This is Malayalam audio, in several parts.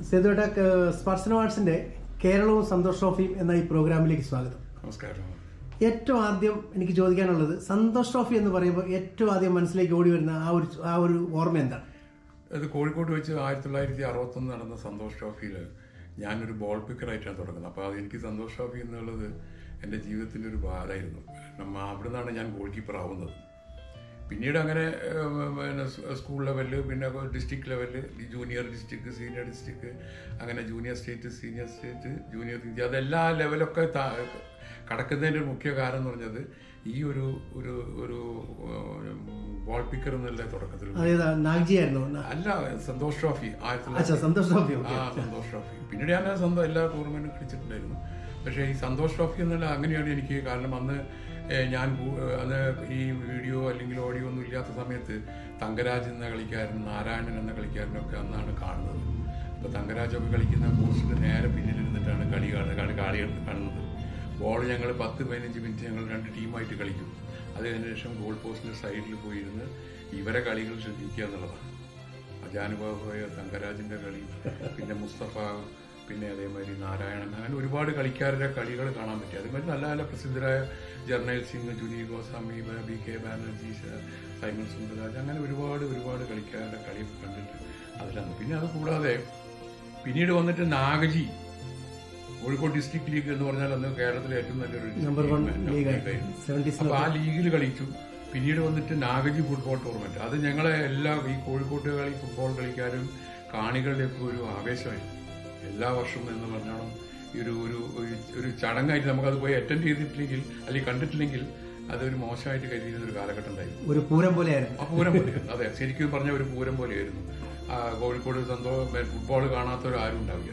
സേതുവേട്ട സ്പർശന അവാർഡ്സിന്റെ കേരളവും സന്തോഷ് ട്രോഫിയും എന്ന ഈ പ്രോഗ്രാമിലേക്ക് സ്വാഗതം നമസ്കാരം ഏറ്റവും ആദ്യം എനിക്ക് ചോദിക്കാനുള്ളത് സന്തോഷ് ട്രോഫി എന്ന് പറയുമ്പോൾ ഏറ്റവും ആദ്യം മനസ്സിലേക്ക് ഓടി വരുന്ന ആ ഒരു ആ ഒരു ഓർമ്മ എന്താണ് ഇത് കോഴിക്കോട് വെച്ച് ആയിരത്തി തൊള്ളായിരത്തി അറുപത്തൊന്ന് നടന്ന സന്തോഷ് ട്രോഫിയിൽ ഞാനൊരു ബോൾ പിക്കറായിട്ടാണ് തുടങ്ങുന്നത് അപ്പോൾ അത് എനിക്ക് സന്തോഷ് ട്രോഫി എന്നുള്ളത് എൻ്റെ ജീവിതത്തിൻ്റെ ഒരു ഭാരമായിരുന്നു നമ്മ അവിടെ നിന്നാണ് ഞാൻ ഗോൾ കീപ്പർ ആവുന്നത് പിന്നീട് അങ്ങനെ ഏഹ്, പിന്നെ സ് സ്കൂൾ ലെവലിൽ പിന്നെ ഡിസ്ട്രിക്ട് ലെവലിൽ ജൂനിയർ ഡിസ്ട്രിക്ട് സീനിയർ ഡിസ്ട്രിക്ട് അങ്ങനെ junior state senior state junior India അതെല്ലാ ലെവലൊക്കെ താ- കടക്കുന്നതിൻ്റെ ഒരു മുഖ്യ കാരണം എന്ന് പറഞ്ഞത് ഈ ഒരു ഒരു ഒരു ബോൾ പിക്കർ എന്നുള്ള തുടക്കത്തിൽ അതേതാ നാഗ്ജി ആയിരുന്നു അല്ല സന്തോഷ് ട്രോഫി ആയിരത്തി അച്ഛാ സന്തോഷ് ട്രോഫി ആ സന്തോഷ് ട്രോഫി പിന്നീട് ഞാൻ സ്വന്തം എല്ലാ ടൂർണമെന്റും കളിച്ചിട്ടുണ്ടായിരുന്നു പക്ഷേ ഈ സന്തോഷ് ട്രോഫി എന്നുള്ള അങ്ങനെയാണ് എനിക്ക് കാരണം അന്ന് ഏഹ്, ഞാൻ കൂ- ഏഹ്, അന്ന് ഈ വീഡിയോ അല്ലെങ്കിൽ ഓഡിയോ ഒന്നും ഇല്ലാത്ത സമയത്ത് തങ്കരാജ് എന്ന കളിക്കാരൻ നാരായണൻ എന്ന കളിക്കാരനൊക്കെ അന്നാണ് കാണുന്നത് അപ്പോൾ തങ്കരാജൊക്കെ കളിക്കുന്ന പോസ്റ്റിന്റെ നേരെ പിന്നിലിരുന്നിട്ടാണ് കളി കാണുന്നത് കളി കളി കാണുന്നത് ബോൾ ഞങ്ങൾ പത്ത് പതിനഞ്ച് മിനിറ്റ് ഞങ്ങൾ രണ്ട് ടീമായിട്ട് കളിക്കും അത് കഴിഞ്ഞ ശേഷം ഗോൾ പോസ്റ്റിന്റെ സൈഡിൽ പോയിരുന്ന് ഇവരെ കളികൾ ശ്രദ്ധിക്കുക എന്നുള്ളതാണ് അജാനുഭാവമായ തങ്കരാജിന്റെ കളി പിന്നെ മുസ്തഫ പിന്നെ അതേമാതിരി നാരായണൻ അങ്ങനെ ഒരുപാട് കളിക്കാരുടെ കളികൾ കാണാൻ പറ്റി അതേമാതിരി നല്ല നല്ല പ്രസിദ്ധരായ ജർണൽ സിംഗ് ജുനി ഗോസ്വാമി ബി കെ ബാനർജി സ- സൈമൺ സുന്ദരാജ് അങ്ങനെ ഒരുപാട് ഒരുപാട് കളിക്കാരുടെ കളി കണ്ടിട്ട് അതിലാണ് പിന്നെ അത് കൂടാതെ പിന്നീട് വന്നിട്ട് നാഗജി കോഴിക്കോട് ഡിസ്ട്രിക്ട് ലീഗ് എന്ന് പറഞ്ഞാൽ അന്ന് കേരളത്തിലെ ഏറ്റവും നല്ലൊരു നമ്പർ വൺ ലീഗ് ലീഗായിരുന്നു. സെവന്റീസ് അപ്പൊ ആ ലീഗിൽ കളിച്ചു പിന്നീട് വന്നിട്ട് നാഗജി ഫുട്ബോൾ ടൂർണമെന്റ് അത് ഞങ്ങളെ എല്ലാ ഈ കോഴിക്കോട്ട് കളി ഫുട്ബോൾ കളിക്കാരും കാണികളുടെയൊക്കെ ഒരു ആവേശമായിരുന്നു എല്ലാ വർഷവും എന്ന് പറഞ്ഞോളം ഈ ഒരു ഒരു ഒരു- ഒരു ചടങ്ങായിട്ട് നമുക്കത് പോയി അറ്റൻഡ് ചെയ്തിട്ടില്ലെങ്കിൽ അല്ലെങ്കിൽ കണ്ടിട്ടില്ലെങ്കിൽ അതൊരു മോശമായിട്ട് കരുതിയിരുന്ന ഒരു കാലഘട്ടം ഉണ്ടായിരുന്നു ഒരു പൂരം പോലെയായിരുന്നു ആ പൂരം പോലെയായിരുന്നു അതെ ശരിക്കും പറഞ്ഞ ഒരു പൂരം പോലെയായിരുന്നു ആ കോഴിക്കോട് സന്തോഷം ഫുട്ബോൾ കാണാത്തവർ ആരും ഉണ്ടാവില്ല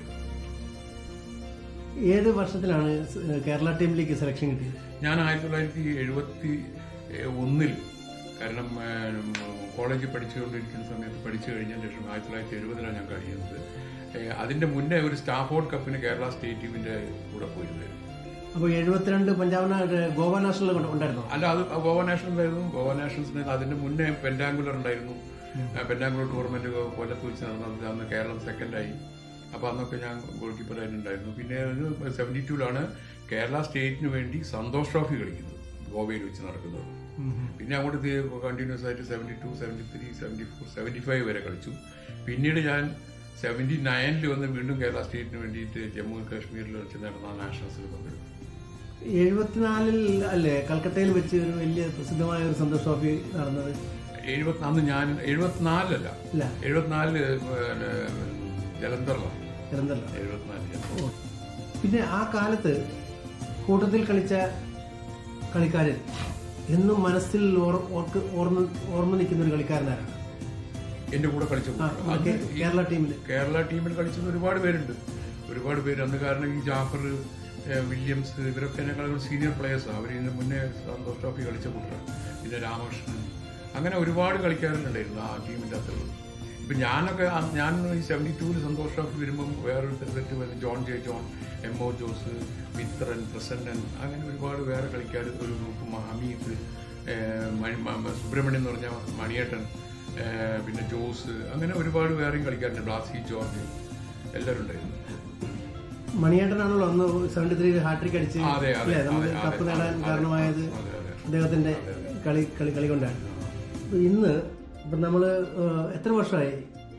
ഏത് വർഷത്തിലാണ് സ് കേരള ടീമിലേക്ക് സെലക്ഷൻ കിട്ടിയത് ഞാൻ ആയിരത്തി തൊള്ളായിരത്തി എഴുപത്തി ഒന്നിൽ കാരണം കോളേജിൽ പഠിച്ചുകൊണ്ടിരിക്കുന്ന സമയത്ത് പഠിച്ചു കഴിഞ്ഞതിന് ശേഷം ആയിരത്തി തൊള്ളായിരത്തി എഴുപതിലാണ് ഞാൻ കഴിയുന്നത് ഏഹ് അതിന്റെ മുന്നേ ഒരു സ്റ്റാഫോർഡ് കപ്പിന് കേരള സ്റ്റേറ്റ് ടീമിന്റെ കൂടെ പോയിരുന്നത് അപ്പോൾ എഴുപത്തിരണ്ട് പഞ്ചാബ് നാ- ഗോവ നാഷണൽ ഉണ്ടായിരുന്നോ അല്ല അത് ഗോവ നാഷണൽ ആയിരുന്നു ഗോവ നാഷണൽസിന് അതിന്റെ മുന്നേ പെൻഡാങ്കുലർ ഉണ്ടായിരുന്നു പെൻഡാങ്കുലർ ടൂർണമെന്റ് കൊല്ലത്ത് വെച്ച് നടന്നത് അന്ന് കേരളം സെക്കൻഡായി അപ്പൊ അന്നൊക്കെ ഞാൻ ഗോൾ കീപ്പർ ആയിട്ടുണ്ടായിരുന്നു പിന്നെ സെവന്റി ടൂലാണ് കേരള സ്റ്റേറ്റിന് വേണ്ടി സന്തോഷ് ട്രോഫി കളിക്കുന്നത് ഗോവയിൽ വെച്ച് നടക്കുന്നത് പിന്നെ അങ്ങോട്ട് കണ്ടിന്യൂസ് ആയിട്ട് seventy two seventy three seventy four seventy five വരെ കളിച്ചു പിന്നീട് ഞാൻ സെവന്റി നയനിൽ വന്ന് വീണ്ടും കേരള സ്റ്റേറ്റിന് വേണ്ടിയിട്ട് ജമ്മു ആൻഡ് കാശ്മീരിൽ വെച്ച് നടന്ന നാഷണൽസിൽ പങ്കെടുത്തു എഴുപത്തിനാലിൽ അല്ലേ കൽക്കട്ടയിൽ വെച്ച് ഒരു വലിയ പ്രസിദ്ധമായ ഒരു സന്തോഷ് ട്രോഫി നടന്നത് എഴുപത്തി അന്ന് ഞാൻ എഴുപത്തിനാലിലല്ല ഇല്ല എഴുപത്തിനാലില് പിന്നെ ജലന്ധറിലാണ് ജലന്ധറിലാണ് എഴുപത്തിനാലില് ഓ. പിന്നെ ആ കാലത്ത് കൂട്ടത്തിൽ കളിച്ച കളിക്കാരൻ എന്നും മനസ്സിൽ ഓർ- ഓർക്ക്- ഓർമ്മ ഓർമ്മ നിൽക്കുന്ന ഒരു കളിക്കാരനാരാണ് എന്റെ കൂടെ കളിച്ച ആ, കുട്ടികൾ. നമ്മുടെ അന്ന് കേ- കേരള ടീമിൽ കേരള ടീമിൽ കളിച്ചത് ഒരുപാട് പേരുണ്ട് ഒരുപാട് പേര് അന്ന് കാരണം ഈ ജാഫർ ഏഹ്, വില്യംസ് ഇവരൊക്കെ എന്നെക്കാളും സീനിയർ പ്ലേയേഴ്സാണ് അവർ ഇതിന് മുന്നേ സന്തോഷ് ട്രോഫി കളിച്ച കുട്ടികളാണ് പിന്നെ രാമകൃഷ്ണൻ അങ്ങനെ ഒരുപാട് കളിക്കാരുണ്ടായിരുന്നു ആ ടീമിന്റെ അകത്തുള്ളത് ഇപ്പൊ ഞാനൊക്കെ ആ- ഞാൻ ഈ സെവന്റി ടൂവിൽ സന്തോഷ് ട്രോഫി വരുമ്പം വേറൊരു സെറ്റ് വരുന്നത് John J John M O Jose Mithran Prasannan അങ്ങനെ ഒരുപാട് വേറെ കളിക്കാർ ഒരു ഗ്രൂപ്പ് ഹമീദ് ഏഹ്, മണി- മ- മ- സുബ്രഹ്മണ്യം എന്ന് പറഞ്ഞ മണിയേട്ടൻ ഏഹ്, പിന്നെ ജോസ് അങ്ങനെ ഒരുപാട് വേറെയും കളിക്കാരുണ്ട് ബ്ലാസി ജോർജ് എല്ലാവരും ഉണ്ടായിരുന്നു മണിയേട്ടനാണല്ലോ അന്ന് സെവന്റി ത്രീ ഹാട്രിക് അടിച്ച് ആ, അതെ, അതെ, അല്ലേ നമുക്ക് അതെ, കപ്പ് അതെ, നേടാൻ അതെ, കാരണമായത് അതെ, അതെ. അദ്ദേഹത്തിന്റെ കളി കളി കളി കൊണ്ടാണ് അപ്പൊ ഇന്ന് ഇപ്പൊ നമ്മള് ഏഹ്, എത്ര വർഷമായി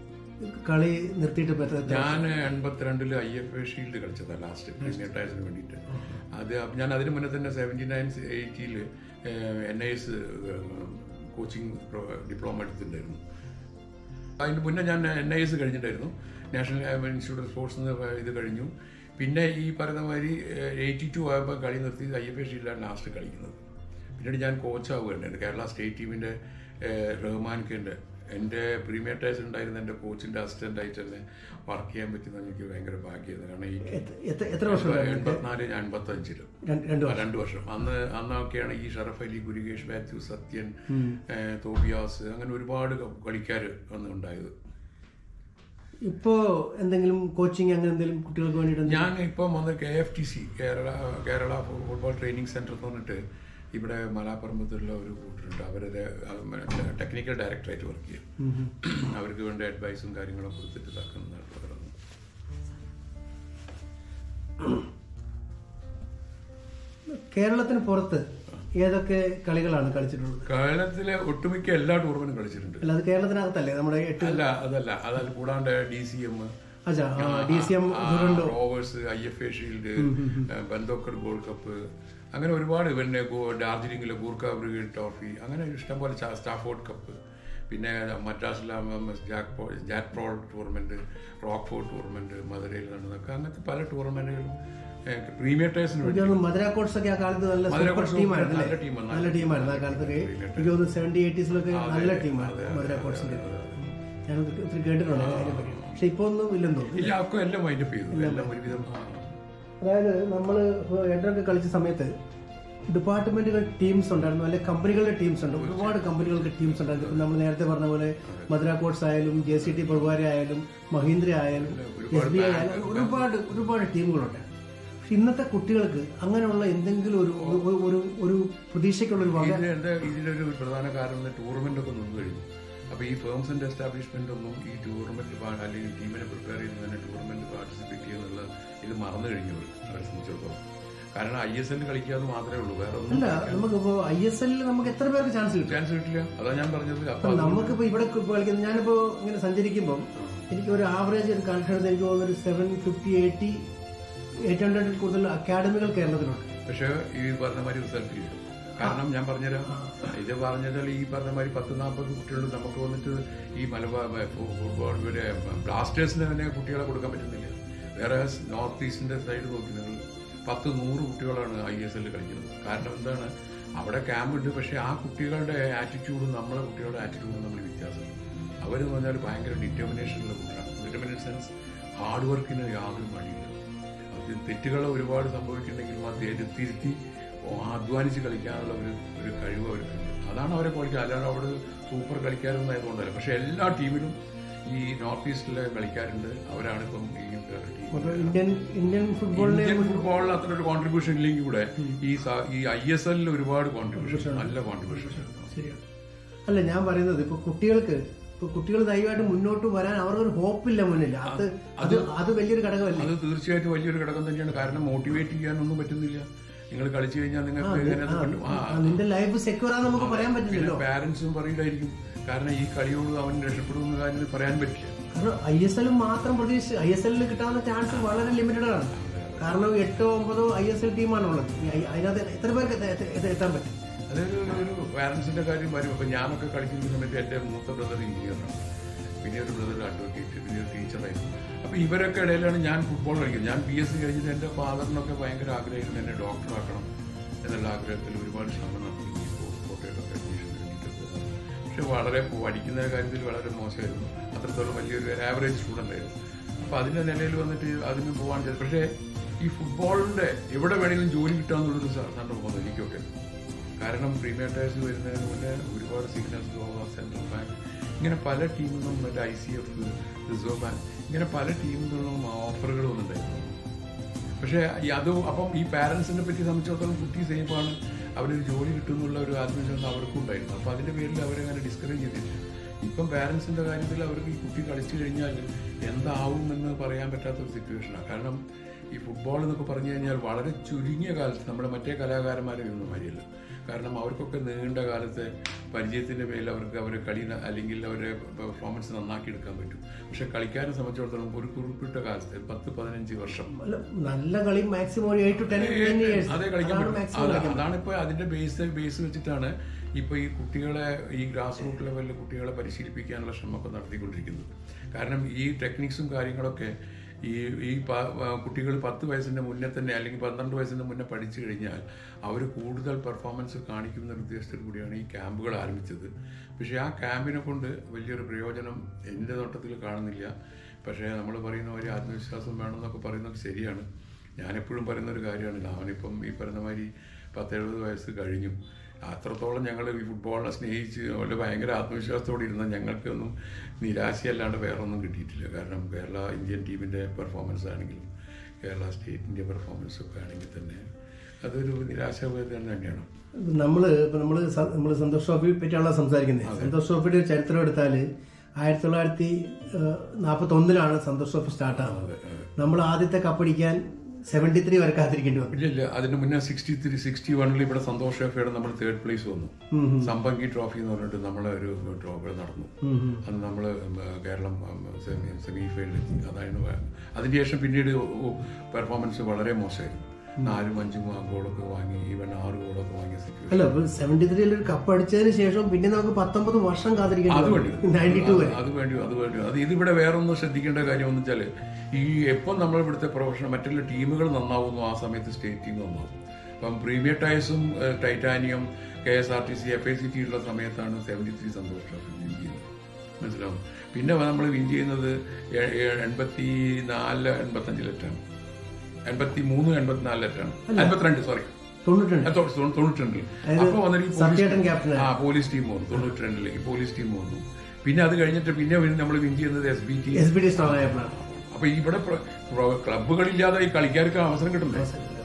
കളി നിർത്തിയിട്ട് ഇപ്പൊ എത്ര- എത്ര ഞാൻ എൺപത്തിരണ്ടില് ഐ എഫ് എ ഷീൽഡ് കളിച്ചതാണ് ലാസ്റ്റ് പ്രീമിയർ ടയർസിന് വേണ്ടിയിട്ട് അത് അപ്പൊ ഞാൻ അതിന് മുന്നേ തന്നെ സെവൻറ്റി നയൻ എയ്റ്റിയിൽ N I S coaching diploma എടുത്തിട്ടുണ്ടായിരുന്നു അതിന് മുന്നേ ഞാൻ എൻ ഐ എസ് കഴിഞ്ഞിട്ടായിരുന്നു നാഷണൽ ഇൻസ്റ്റിറ്റ്യൂട്ട് ഓഫ് സ്പോർട്സ് ഇത് കഴിഞ്ഞു പിന്നെ ഈ പറയുന്ന മാതിരി എയ്റ്റി ടു ആയപ്പോൾ കളി നിർത്തി ഐ എഫ് എ ഷീൽഡിലാണ് ലാസ്റ്റ് കളിക്കുന്നത് പിന്നീട് ഞാൻ കോച്ചാവുകയുണ്ടായിരുന്നു കേരള സ്റ്റേറ്റ് ടീമിന്റെ റഹ്മാൻ ഖാന്റെ എൻ്റെ പ്രീമിയർ ടൈസ് ഉണ്ടായിരുന്ന എൻ്റെ കോച്ചിന്റെ അസിസ്റ്റന്റ് ആയിട്ട് തന്നെ വർക്ക് ചെയ്യാൻ പറ്റുന്ന എനിക്ക് ഭയങ്കര ഭാഗ്യമായിരുന്നു കാരണം ഈ എത്ര- എത്ര- എത്ര വർഷമായി എൺപത്തിനാല് ഞാൻ എൺപത്തഞ്ചില് രണ്ട് രണ്ട് വർഷം രണ്ടു വർഷം അന്ന് അന്നൊക്കെയാണ് ഈ ഷറഫ് അലി ഗുരുകേഷ് മാത്യു സത്യൻ ഏഹ്, തോബിയാസ് അങ്ങനെ ഒരുപാട് കളിക്കാർ അന്ന് ഉണ്ടായത് ഇപ്പോ എന്തെങ്കിലും കോച്ചിങ് അങ്ങനെ എന്തെങ്കിലും കുട്ടികൾക്ക് വേണ്ടിയിട്ട് ഞാൻ ഇപ്പം വന്ന് K F T C Kerala Kerala football training centre എന്ന് പറഞ്ഞിട്ട് ഇവിടെ മലാപ്പറമ്പത്തുള്ള ഒരു കൂട്ടരുണ്ട് അവരുടെ ടെക്നിക്കൽ ഡയറക്ടറായിട്ട് വർക്ക് ചെയ്യും അവർക്ക് വേണ്ട അഡ്വൈസും കാര്യങ്ങളും കൊടുത്തിട്ട് ഇതാക്കുന്നതാണ് കേരളത്തിന് പുറത്ത് ഏതൊക്കെ കളികളാണ് കളിച്ചിട്ടുള്ളത് കേരളത്തിലെ ഒട്ടുമിക്ക എല്ലാ ടൂർണമെന്റും കളിച്ചിട്ടുണ്ട് അല്ല അത് കേരളത്തിനകത്തല്ലേ നമ്മുടെ എട്ട് അല്ല അതല്ല അതല്ല കൂടാണ്ട് ഡി സി എം അച്ഛാ ഡി സി എം ദുരന്തോ Rovers I F A shield Bandodkar gold cup അങ്ങനെ ഒരുപാട് പിന്നെ ഗോ- ഡാർജിലിംഗിലെ ഗൂർഖ ബ്രിഗേഡ് ട്രോഫി അങ്ങനെ ഇഷ്ടംപോലെ ചാ- സ്റ്റാഫോർഡ് കപ്പ് പിന്നെ മദ്രാസിലെ ജാക്ക് ജാക്പ്രോൾ ടൂർണമെന്റ് റോക്ക്ഫോർഡ് ടൂർണമെന്റ് മധുരയിൽ നടന്നതൊക്കെ അങ്ങനത്തെ പല ടൂർണമെന്റുകളും പ്രീമിയർ ടേഴ്സിന് വേണ്ടി എനിക്ക് തോന്നുന്നു മധുര കോട്സ് ഒക്കെ ആ കാലത്ത് നല്ല മധുര സൂപ്പർ കോട്സ് ടീമായിരുന്നു നല്ല അല്ലേ ടീമാണ്. നല്ല ടീമായിരുന്നു ആ കാലത്തൊക്കെ എനിക്ക് തോന്നുന്നു സെവന്റി എയ്റ്റീസിലൊക്കെ നല്ല ടീമായിരുന്നു മധുര കോട്സിന്റെ ഞാൻ ഒത്തിരി കേട്ടിട്ടുണ്ട് അതിനെ പറ്റി പക്ഷെ ഇപ്പൊ ഒന്നും ഇല്ലെന്ന് തോന്നുന്നു ഇല്ല ഒക്കെ എല്ലാം വൈൻഡപ്പ് ചെയ്തു എല്ലാം ഒരുവിധം ആ. അതായത് നമ്മൾ എട്ടൊക്കെ കളിച്ച സമയത്ത് ഡിപ്പാർട്ട്മെന്റുകൾ ടീംസ് ഉണ്ടായിരുന്നു അല്ലെങ്കിൽ കമ്പനികളുടെ ടീംസ് ഉണ്ട് ഒരുപാട് കമ്പനികളുടെ ടീംസ് ഉണ്ടായിരുന്നു ഇപ്പം നമ്മൾ നേരത്തെ പറഞ്ഞ പോലെ മധുര കോട്സ് ആയാലും ജെ സി ടി പ്രഭാര ആയാലും മഹീന്ദ്ര ആയാലും എസ് ബി ഐ ആയാലും ഒരുപാട് ഒരുപാട് ടീമുകളുണ്ട് പക്ഷെ ഇന്നത്തെ കുട്ടികൾക്ക് അങ്ങനെയുള്ള എന്തെങ്കിലും ഒരു ഒരു- ഒരു ഒരു പ്രതീക്ഷയ്ക്കുള്ള ഒരു വക ഇത് എന്റെ ഇതിലൊരു പ്രധാന കാരണം ടൂർണമെന്റ് ഒക്കെ നിന്ന് കഴിഞ്ഞു അപ്പൊ ഈ ഫേംസിന്റെ എസ്റ്റാബ്ലിഷ്മെന്റ് ഒന്നും ഈ ടൂർണമെന്റ് അല്ലെങ്കിൽ ടീമിനെ പ്രിപ്പയർ ചെയ്ത് തന്നെ ടൂർണമെന്റ് പാർട്ടിസിപ്പേറ്റ് ചെയ്യുന്നുള്ള ഇത് മറന്നു കഴിഞ്ഞു അവര് അവരെ സംബന്ധിച്ചിടത്തോളം കാരണം ഐ എസ് എൽ കളിക്കാതെ മാത്രമേ ഉള്ളൂ വേറെ ഒന്നും അല്ല നമുക്കിപ്പോ ഐ എസ് എല്ലിൽ നമുക്ക് എത്ര പേർക്ക് ചാൻസ് കിട്ടും ചാൻസ് കിട്ടില്ല അതാ ഞാൻ പറഞ്ഞത് അപ്പൊ അപ്പൊ നമുക്കിപ്പോ ഇവിടെ ഇപ്പൊ കളിക്കുന്നത് ഞാനിപ്പോ ഇങ്ങനെ സഞ്ചരിക്കുമ്പോൾ എനിക്ക് ഒരു ആവറേജ് ഒരു കണക്കെടുത്ത് എനിക്ക് തോന്നുന്നു ഒരു സെവൻ ഫിഫ്റ്റി എയ്റ്റി എയ്റ്റ് ഹൺഡ്രഡിൽ കൂടുതൽ അക്കാഡമികൾ കേരളത്തിലുണ്ട് പക്ഷെ ഈ പറഞ്ഞ മാതിരി റിസൾട്ട് ഇല്ല കാരണം ഞാൻ പറഞ്ഞുതരാം ഇത് പറഞ്ഞാൽ ഈ പറഞ്ഞ മാതിരി പത്ത് നാൽപ്പത് കുട്ടികൾ നമുക്ക് വന്നിട്ട് ഈ മലബാർ ഫുട്ബോൾ ഇവരെ ബ്ലാസ്റ്റേഴ്സിന് തന്നെ കുട്ടികളെ കൊടുക്കാൻ പറ്റുന്നില്ല വേറെ നോർത്ത് ഈസ്റ്റിന്റെ സൈഡ് നോക്കി നിങ്ങൾ പത്ത് നൂറ് കുട്ടികളാണ് ഐ എസ് എല്ലിൽ കളിക്കുന്നത് കാരണം എന്താണ് അവിടെ ക്യാമ്പ് ഉണ്ട് പക്ഷെ ആ കുട്ടികളുടെ ആറ്റിറ്റ്യൂഡും നമ്മളെ കുട്ടികളുടെ ആറ്റിറ്റ്യൂഡും തമ്മിൽ വ്യത്യാസം അവരെന്ന് പറഞ്ഞാൽ ഭയങ്കര ഡിറ്റർമിനേഷനുള്ള കുട്ടികളാണ് ഡിറ്റർമിനേഷൻ സെൻസ് ഹാർഡ് വർക്കിന് യാതൊരു മടിയില്ല അത് തെറ്റുകൾ ഒരുപാട് സംഭവിക്കുന്നുണ്ടെങ്കിലും ആ തെറ്റ് തിരുത്തി അധ്വാനിച്ച് കളിക്കാനുള്ള ഒരു ഒരു കഴിവ് അവർക്കുണ്ട് അതാണ് അവരെ ക്വാളിറ്റി അല്ലാതെ അവിടെ സൂപ്പർ കളിക്കാരൊന്നും ആയതുകൊണ്ടല്ല പക്ഷെ എല്ലാ ടീമിലും ഈ നോർത്ത് ഈസ്റ്റിലെ കളിക്കാരുണ്ട് അവരാണ് ഇപ്പം ഈ ടീം അപ്പൊ ഇന്ത്യൻ ഇന്ത്യൻ ഫുട്ബോളിനെ ഇന്ത്യൻ ഫുട്ബോളിൽ അത്ര ഒരു കോൺട്രിബ്യൂഷൻ ഇല്ലെങ്കിൽ കൂടെ ഈ സ- ഈ ഐ എസ് എല്ലിൽ ഒരുപാട് കോൺട്രിബ്യൂഷൻ നല്ല കോൺട്രിബ്യൂഷൻ ശരിയാണ് അല്ല ഞാൻ പറയുന്നത് ഇപ്പൊ കുട്ടികൾക്ക് ഇപ്പൊ കുട്ടികൾ ധൈര്യമായിട്ട് മുന്നോട്ട് വരാൻ അവർക്കൊരു ഹോപ്പില്ല മുന്നിൽ അത് അത് അത് വലിയൊരു ഘടകമല്ലേ അത് തീർച്ചയായിട്ടും വലിയൊരു ഘടകം തന്നെയാണ് കാരണം മോട്ടിവേറ്റ് ചെയ്യാനൊന്നും പറ്റുന്നില്ല നിങ്ങൾ കളിച്ചു കഴിഞ്ഞാൽ നിങ്ങൾക്ക് എങ്ങനെ അത് പറ്റും ആ ആ, നിന്റെ ലൈഫ് സെക്യൂർ ആണെന്ന് നമുക്ക് പറയാൻ പിന്നെ പറ്റില്ലല്ലോ പാരന്റ്സും പറയില്ലായിരിക്കും കാരണം ഈ കളിയോട് അവൻ രക്ഷപ്പെടുന്ന കാര്യം പറയാൻ പറ്റില്ല കാരണം ഐ എസ് എൽ മാത്രം പ്രതീക്ഷിച്ച് ഐ എസ് എല്ലിൽ കിട്ടാവുന്ന ചാൻസ് വളരെ ലിമിറ്റഡ് ആണ് കാരണം എട്ടോ ഒമ്പതോ ഐ എസ് എൽ ടീമാണുള്ളത് ഈ ഐ- അതിനകത്ത് എത്ര പേർക്ക് എത്ത- എത്ത- എത്ത- എത്താൻ പറ്റും അതൊരു ഒരു പാരന്റ്സിന്റെ കാര്യം വരും അപ്പൊ ഞാനൊക്കെ കളിക്കുന്ന സമയത്ത് എന്റെ മൂത്ത ബ്രദർ എഞ്ചിനീയറാണ് പിന്നെ ഒരു ബ്രദർ അഡ്വക്കേറ്റ് പിന്നെ ഒരു ടീച്ചറായിരുന്നു അപ്പൊ ഇവരൊക്കെ ഇടയിലാണ് ഞാൻ ഫുട്ബോൾ കളിക്കുന്നത് ഞാൻ പി എസ് സി കഴിഞ്ഞിട്ട് എന്റെ ഫാദറിനൊക്കെ ഭയങ്കര ആഗ്രഹമായിരുന്നു എന്നെ ഡോക്ടറാക്കണം എന്നുള്ള ആഗ്രഹത്തിൽ ഒരുപാട് ശ്രമം നടത്തി ഈ കോട്ടയത്തൊക്കെ അഡ്മിഷൻ വേണ്ടിയിട്ടൊക്കെ പക്ഷെ വളരെ പഠിക്കുന്ന കാര്യത്തിൽ വളരെ മോശമായിരുന്നു അത്രത്തോളം വലിയൊരു ആവറേജ് സ്റ്റുഡൻ്റ് ആയിരുന്നു അപ്പൊ അതിന്റെ നിലയിൽ വന്നിട്ട് അതിന് പോകാൻ ചെയ്തു പക്ഷേ ഈ ഫുട്ബോളിന്റെ എവിടെ വേണമെങ്കിലും ജോലി കിട്ടാന്നുള്ളൊരു സന്ദർഭം എനിക്കൊക്കെ കാരണം പ്രീമിയർ ടയർസ് വരുന്നതിന് മുന്നേ ഒരുപാട് സിഗ്നൽസ് ഗോവ സെൻട്രൽ ബാങ്ക് ഇങ്ങനെ പല ടീമിൽ നിന്നും മറ്റേ I C F reserve bank ഇങ്ങനെ പല ടീമിൽ നിന്നും ഓഫറുകൾ വന്നിട്ടുണ്ടായിരുന്നു പക്ഷേ ഈ അത് അപ്പം ഈ പാരന്റ്സിനെ പറ്റി സംബന്ധിച്ചിടത്തോളം കുട്ടി സേഫാണ് അവരൊരു ജോലി കിട്ടുന്നുള്ള ഒരു ആത്മവിശ്വാസം അവർക്കും ഉണ്ടായിരുന്നു അപ്പം അതിന്റെ പേരിൽ അവരങ്ങനെ ഡിസ്കറേജ് ചെയ്തില്ല ഇപ്പം പാരന്റ്സിന്റെ കാര്യത്തിൽ അവർക്ക് ഈ കുട്ടി കളിച്ചു കഴിഞ്ഞാൽ എന്താവും എന്ന് പറയാൻ പറ്റാത്ത ഒരു സിറ്റുവേഷനാണ് കാരണം ഈ ഫുട്ബോൾ എന്നൊക്കെ പറഞ്ഞു കഴിഞ്ഞാൽ വളരെ ചുരുങ്ങിയ കാലത്ത് നമ്മുടെ മറ്റേ കലാകാരന്മാരെ ഒന്നും മാതിരിയല്ല കാരണം അവർക്കൊക്കെ നീണ്ട കാലത്തെ പരിചയത്തിന്റെ പേരിൽ അവർക്ക് അവരെ കളി ന- അല്ലെങ്കിൽ അവരെ പെർഫോമൻസ് നന്നാക്കി എടുക്കാൻ പറ്റും പക്ഷെ കളിക്കാരെ സംബന്ധിച്ചിടത്തോളം ഒരു കുറിപ്പിട്ട കാലത്ത് പത്ത് പതിനഞ്ച് വർഷം അല്ല, നല്ല കളി മാക്സിമം ഒരു eight to ten ten years അതേ കളിക്കാൻ അതാണ് പറ്റും മാക്സിമം അതാ- അതാണ് ഇപ്പൊ അതിന്റെ ബേസ് ബേസ് വെച്ചിട്ടാണ് ഇപ്പൊ ഈ കുട്ടികളെ ഈ ഗ്രാസ് റൂട്ട് ലെവലിൽ കുട്ടികളെ പരിശീലിപ്പിക്കാനുള്ള ശ്രമമൊക്കെ നടത്തിക്കൊണ്ടിരിക്കുന്നത് കാരണം ഈ ടെക്നിക്സും കാര്യങ്ങളൊക്കെ ഈ ഈ കുട്ടികൾ പത്ത് വയസ്സിന്റെ മുന്നേ തന്നെ അല്ലെങ്കിൽ പന്ത്രണ്ട് വയസ്സിന്റെ മുന്നേ പഠിച്ചു കഴിഞ്ഞാൽ അവർ കൂടുതൽ പെർഫോമൻസ് കാണിക്കുന്ന ഒരു ഉദ്ദേശത്തോടു കൂടിയാണ് ഈ ക്യാമ്പുകൾ ആരംഭിച്ചത് പക്ഷേ ആ ക്യാമ്പിനെ കൊണ്ട് വലിയൊരു പ്രയോജനം എൻ്റെ നോട്ടത്തിൽ കാണുന്നില്ല പക്ഷേ നമ്മൾ പറയുന്ന ഒരു ആത്മവിശ്വാസം വേണമെന്നൊക്കെ പറയുന്നത് ശരിയാണ് ഞാനെപ്പോഴും പറയുന്ന ഒരു കാര്യമാണ് അവനിപ്പം ഈ പറയുന്ന മാതിരി പത്തെഴുപത് വയസ്സ് കഴിഞ്ഞു അത്രത്തോളം ഞങ്ങൾ ഈ ഫുട്ബോളിനെ സ്നേഹിച്ച് വളരെ ഭയങ്കര ആത്മവിശ്വാസത്തോടെ ഇരുന്ന ഞങ്ങൾക്കൊന്നും നിരാശയല്ലാണ്ട് വേറെ ഒന്നും കിട്ടിയിട്ടില്ല കാരണം കേരള ഇന്ത്യൻ ടീമിൻ്റെ പെർഫോമൻസ് ആണെങ്കിലും കേരള സ്റ്റേറ്റിൻ്റെ പെർഫോമൻസ് ഒക്കെ ആണെങ്കിൽ തന്നെ അതൊരു നിരാശാപേത തന്നെയാണ് നമ്മള് ഇപ്പൊ നമ്മള് സ- നമ്മള് സന്തോഷ് ട്രോഫിയെ പറ്റിയാണല്ലോ സംസാരിക്കുന്നത് സന്തോഷ് ട്രോഫിയുടെ ഒരു ചരിത്രം എടുത്താല് ആയിരത്തി തൊള്ളായിരത്തി നാൽപ്പത്തി ഒന്നിലാണ് സന്തോഷ് ട്രോഫി സ്റ്റാർട്ട് ആവുന്നത് നമ്മൾ ആദ്യത്തെ കപ്പടിക്കാൻ സെവന്റി ത്രീ വരെ കാത്തിരിക്കേണ്ടി വന്നു ഇല്ല ഇല്ല അതിന് മുന്നേ സിക്സ്റ്റി ത്രീ സിക്സ്റ്റി വണ്ണിൽ ഇവിടെ സന്തോഷ് ട്രോഫിയുടെ നമ്മൾ തേർഡ് പ്ലേസ് വന്നു ഉം, ഉം. സമ്പങ്കി ട്രോഫി എന്ന് പറഞ്ഞിട്ട് നമ്മളെ ഒരു ട്രോഫി നടന്നു ഉം, ഉം. അന്ന് നമ്മൾ കേരളം സെമി ഫൈനലിൽ അതായിരുന്നു അതിന് ശേഷം പിന്നീട് പെർഫോമൻസ് വളരെ മോശമായിരുന്നു നാലും അഞ്ചും ഗോളൊക്കെ വാങ്ങി ഈവൻ ആറ് ഗോളൊക്കെ വാങ്ങിയ സിറ്റുവേഷൻ അല്ല സെവന്റി ത്രീയിൽ ഒരു കപ്പ് അടിച്ചതിന് ശേഷം പിന്നെ നമുക്ക് പത്തൊമ്പത് വർഷം അത് കാത്തിരിക്കേണ്ടി വേണ്ടി വന്നു നയൻറ്റി ടു വരെ അത് വേണ്ടി അത് വേണ്ടി അത് ഇതിവിടെ വേറെ ഒന്ന് ശ്രദ്ധിക്കേണ്ട കാര്യം എന്ന് വെച്ചാൽ ഈ എപ്പം നമ്മൾ ഇവിടുത്തെ പ്രൊഫഷണൽ മറ്റുള്ള ടീമുകൾ നന്നാവുന്നു ആ സമയത്ത് സ്റ്റേറ്റ് ടീം നന്നാവും അപ്പം പ്രീമിയർ ടൈസും ഏഹ്, titanium K S R T C F I C T ഉള്ള സമയത്താണ് seventy three Santosh trophy win ചെയ്യുന്നത് മനസ്സിലാവും പിന്നെ നമ്മൾ വിൻ ചെയ്യുന്നത് എ- എ- എൺപത്തി നാല് എൺപത്തഞ്ചിലെറ്റാണ് എൺപത്തി മൂന്ന് എൺപത്തിനാലിലെറ്റാണ് എൺപത്തിരണ്ട് സോറി തൊണ്ണൂറ്റുണ്ട് തൊണ്ണൂറ്റിരണ്ടിൽ അപ്പൊ വന്നിട്ട് ഈ പോലീസ് സത്യേട്ടൻ ക്യാപ്റ്റൻ ആ പോലീസ് ടീം വന്നു തൊണ്ണൂറ്റി രണ്ടിലേക്ക് പോലീസ് ടീം വന്നു പിന്നെ അത് കഴിഞ്ഞിട്ട് പിന്നെ നമ്മൾ വിൻ ചെയ്യുന്നത് S B T S B D strong ആയപ്പോഴാണ് അപ്പൊ ഇവിടെ പ്ര- പ്ര- ക്ലബ്ബുകളില്ലാതെ ഈ കളിക്കാർക്ക് അവസരം കിട്ടണ്ടേ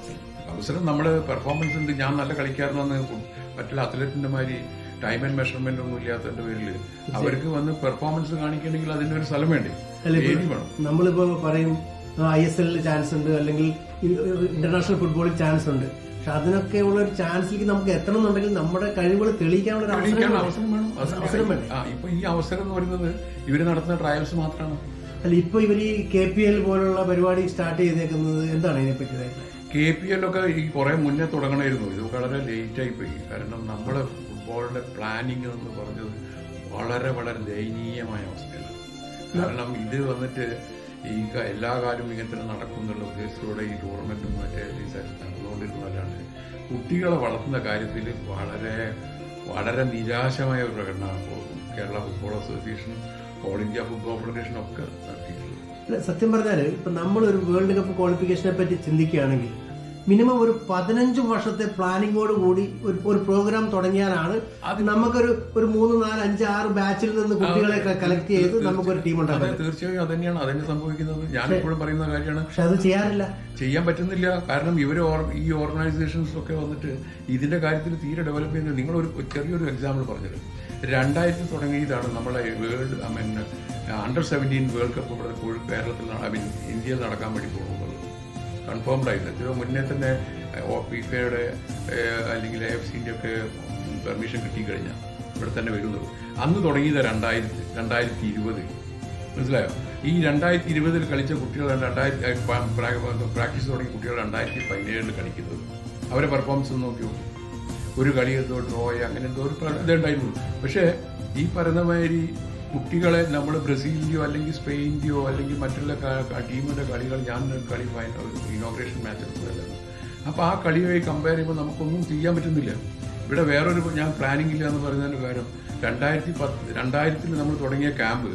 അവസരം നമ്മുടെ പെർഫോമൻസ് ഉണ്ട് ഞാൻ നല്ല കളിക്കാരനെന്ന് മറ്റുള്ള അത്ലറ്റിന്റെ മാതിരി ടൈം ആൻഡ് മെഷർമെന്റ് ഒന്നും ഇല്ലാത്തതിന്റെ പേരിൽ അവർക്ക് വന്ന് പെർഫോമൻസ് കാണിക്കണമെങ്കിൽ അതിന്റെ ഒരു സ്ഥലം വേണ്ടേ അല്ല, ഇപ്പൊ- ഏരി വേണം നമ്മളിപ്പോ പറയും ഐ എസ് എല്ലിൽ ചാൻസ് ഉണ്ട് അല്ലെങ്കിൽ ഇന്റർനാഷണൽ ഫുട്ബോളിൽ ചാൻസ് ഉണ്ട് പക്ഷെ അതിനൊക്കെ ഉള്ള ഒരു ചാൻസിലേക്ക് നമുക്ക് എത്തണം എന്നുണ്ടെങ്കിൽ നമ്മുടെ കഴിവുകൾ തെളിയിക്കാനുള്ള ഒരു അവസരം കളിക്കാൻ വേണം. അവസരം വേണം അവസരം വേണ്ടേ ആ ഇപ്പൊ ഈ അവസരം എന്ന് പറയുന്നത് ഇവര് നടത്തുന്ന ട്രയൽസ് മാത്രമാണ് അല്ല ഇപ്പൊ ഇവർ ഈ കെ പി എൽ പോലുള്ള പരിപാടി സ്റ്റാർട്ട് ചെയ്തേക്കുന്നത് എന്താണ് ഇതിനെപ്പറ്റി ഇതായിട്ട്? കെ പി എല്ലൊക്കെ ഈ കുറെ മുന്നേ തുടങ്ങണമായിരുന്നു ഇത് വളരെ ലേറ്റ് ആയി പോയി കാരണം നമ്മുടെ ഫുട്ബോളിന്റെ പ്ലാനിങ് എന്ന് പറഞ്ഞത് വളരെ വളരെ ദയനീയമായ അവസ്ഥയാണ് കാരണം ഇത് വന്നിട്ട് ഈ ക- എല്ലാ കാലവും ഇങ്ങനെ തന്നെ നടക്കും എന്നുള്ള ഉദ്ദേശത്തോടെ ഈ ടൂർണമെന്റും മറ്റേ ഈ സ്ഥലത്ത് നടന്നുകൊണ്ടിരുന്നതല്ലാണ്ട് കുട്ടികളെ വളർത്തുന്ന കാര്യത്തിൽ വളരെ വളരെ നിരാശമായ ഒരു പ്രകടനമാണ് ഇപ്പോൾ Kerala football association all India football federation ഒക്കെ നടത്തിയിട്ടുള്ളത് അല്ല സത്യം പറഞ്ഞാല് ഇപ്പൊ നമ്മൾ ഒരു വേൾഡ് കപ്പ് ക്വാളിഫിക്കേഷനെ പറ്റി ചിന്തിക്കുകയാണെങ്കിൽ മിനിമം ഒരു പതിനഞ്ച് വർഷത്തെ പ്ലാനിങ്ങോട് കൂടി ഒരു ഒരു പ്രോഗ്രാം തുടങ്ങിയാലാണ് നമുക്കൊരു ഒരു മൂന്ന് നാല് അഞ്ച് ആറ് ബാച്ചിൽ നിന്ന് കുട്ടികളെ കളക്ട് ചെയ്ത് നമുക്കൊരു ടീം ഉണ്ടാക്കാൻ അതെ തീർച്ചയായും അതന്നെയാണ് അതന്നെ സംഭവിക്കുന്നത് ഞാൻ എപ്പോഴും പറയുന്ന കാര്യമാണ് പക്ഷെ അത് ചെയ്യാറില്ല ചെയ്യാൻ പറ്റുന്നില്ല കാരണം ഇവർ ഈ ഓർഗനൈസേഷൻസ് ഒക്കെ വന്നിട്ട് ഇതിന്റെ കാര്യത്തിൽ തീരെ ഡെവലപ്പ് ചെയ്യുന്നത് നിങ്ങളൊരു ചെറിയൊരു എക്സാമ്പിൾ പറഞ്ഞത് രണ്ടായിരത്തിൽ തുടങ്ങിയതാണ് നമ്മളെ world I mean under seventeen world cup ഇവിടെ കോഴി- കേരളത്തിൽ ഐ മീൻ ഇന്ത്യയിൽ നടക്കാൻ വേണ്ടി പോകുന്നത് കൺഫേംഡ് ആയിരുന്നു ഇതിന് മുന്നേ തന്നെ ഫിഫയുടെ അല്ലെങ്കിൽ എഫ് സിന്റെ ഒക്കെ പെർമിഷൻ കിട്ടിക്കഴിഞ്ഞാൽ ഇവിടെ തന്നെ വരുന്നത് അന്ന് തുടങ്ങിയത് രണ്ടായിരത്തി രണ്ടായിരത്തി ഇരുപതിൽ മനസ്സിലായോ ഈ രണ്ടായിരത്തി ഇരുപതിൽ കളിച്ച കുട്ടികൾ രണ്ടായിരത്തി ഏ, പ- പ്രാ- പ്രാക്ടീസ് തുടങ്ങിയ കുട്ടികൾ രണ്ടായിരത്തി പതിനേഴിൽ കളിക്കുന്നത് അവരെ പെർഫോമൻസ് ഒന്ന് നോക്കി നോക്കൂ ഒരു കളി എന്തോ ഡ്രോയ അങ്ങനെ എന്തോ ഒരു പ്ര- ഇതുണ്ടായിരുന്നു പക്ഷേ ഈ പറയുന്ന മാതിരി കുട്ടികളെ നമ്മൾ ബ്രസീലിന്റെയോ അല്ലെങ്കിൽ സ്പെയിനിന്റെയോ അല്ലെങ്കിൽ മറ്റുള്ള ക- ക- ടീമിന്റെ കളികൾ ഞാൻ ഒരു കളി ഇനോഗ്രേഷൻ മാച്ച് എടുത്തതല്ലായിരുന്നു അപ്പൊ ആ കളിയുമായി കമ്പയർ ചെയ്യുമ്പോൾ നമുക്കൊന്നും ചെയ്യാൻ പറ്റുന്നില്ല ഇവിടെ വേറൊരു ഞാൻ പ്ലാനിംഗ് ഇല്ല എന്ന് പറയുന്നതിന്റെ കാര്യം രണ്ടായിരത്തി പത്ത് രണ്ടായിരത്തിൽ നമ്മൾ തുടങ്ങിയ ക്യാമ്പ്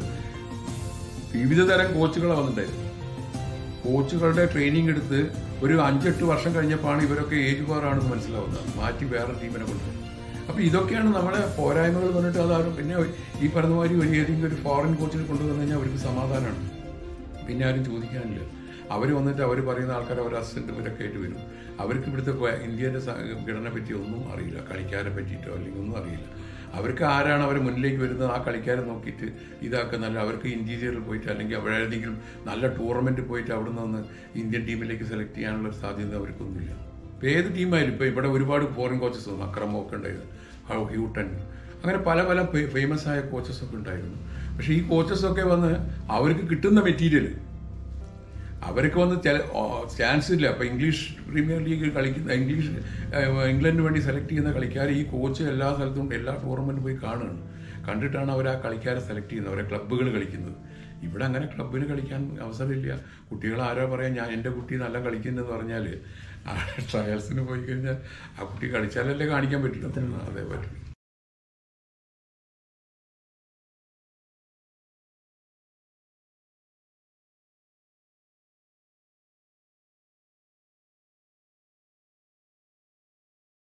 വിവിധ തരം കോച്ചുകളെ വന്നിട്ടുണ്ടായിരുന്നു കോച്ചുകളുടെ ട്രെയിനിങ് എടുത്ത് ഒരു അഞ്ചെട്ട് വർഷം കഴിഞ്ഞപ്പോഴാണ് ഇവരൊക്കെ ഏജ് ബാറാണെന്ന് മനസ്സിലാവുന്നത് മാറ്റി വേറെ ടീമിനെ കൊണ്ട് അപ്പൊ ഇതൊക്കെയാണ് നമ്മുടെ പോരായ്മകൾ പറഞ്ഞിട്ട് അതാരും പിന്നെ ഈ പറഞ്ഞ മാതിരി ഒരു ഏതെങ്കിലും ഒരു ഫോറിൻ കോച്ചിനെ കൊണ്ടുവന്നു കഴിഞ്ഞാൽ അവർക്ക് സമാധാനമാണ് പിന്നെ ആരും ചോദിക്കാനില്ല അവർ വന്നിട്ട് അവർ പറയുന്ന ആൾക്കാർ അവർ അസിസ്റ്റന്റ് ഇവരൊക്കെ ആയിട്ട് വരും അവർക്ക് ഇവിടുത്തെ പ- ഇന്ത്യയുടെ സ- ഘടന പറ്റി ഒന്നും അറിയില്ല കളിക്കാരെ പറ്റിയിട്ടോ അല്ലെങ്കിൽ ഒന്നും അറിയില്ല അവർക്ക് ആരാണ് അവരെ മുന്നിലേക്ക് വരുന്നത് ആ കളിക്കാരെ നോക്കിയിട്ട് ഇതാക്കുന്നല്ല അവർക്ക് ഇന്റീരിയറിൽ പോയിട്ട് അല്ലെങ്കിൽ അവിടെ ഏതെങ്കിലും നല്ല ടൂർണമെന്റ് പോയിട്ട് അവിടെ നിന്ന് ഇന്ത്യൻ ടീമിലേക്ക് സെലക്ട് ചെയ്യാനുള്ള ഒരു സാധ്യത അവർക്കൊന്നുമില്ല ഇപ്പൊ ഏത് ടീമായാലും ഇപ്പൊ ഇവിടെ ഒരുപാട് ഫോറിൻ കോച്ചസ് വന്നു അക്രമമൊക്കെ ഉണ്ടായിരുന്നു ഹൗ ഹ്യൂട്ടൻ അങ്ങനെ പല പല ഫേമസ് ആയ കോച്ചസ് ഒക്കെ ഉണ്ടായിരുന്നു പക്ഷെ ഈ കോച്ചസ് ഒക്കെ വന്ന് അവർക്ക് കിട്ടുന്ന മെറ്റീരിയൽ അവർക്ക് വന്ന് ചാൻസ് ഇല്ല അപ്പൊ ഇംഗ്ലീഷ് പ്രീമിയർ ലീഗ് കളിക്കുന്ന ഇംഗ്ലീഷ് ഏഹ്, ഇംഗ്ലണ്ടിന് വേണ്ടി സെലക്ട് ചെയ്യുന്ന കളിക്കാർ ഈ കോച്ച് എല്ലാ സ്ഥലത്തും എല്ലാ ടൂർണമെന്റ് പോയി കാണുകയാണ് കണ്ടിട്ടാണ് അവർ ആ കളിക്കാരെ സെലക്ട് ചെയ്യുന്നത് അവരെ ക്ലബ്ബുകൾ കളിക്കുന്നത് ഇവിടെ അങ്ങനെ ക്ലബ്ബിന് കളിക്കാൻ അവസരമില്ല കുട്ടികൾ ആരോ പറയാം ഞാൻ എൻ്റെ കുട്ടി നല്ല കളിക്കുന്നെന്ന് പറഞ്ഞാൽ ആ ട്രയൽസിന് പോയി കഴിഞ്ഞാൽ ആ കുട്ടി കളിച്ചാലല്ലേ കാണിക്കാൻ പറ്റില്ല അതേ പറ്റില്ല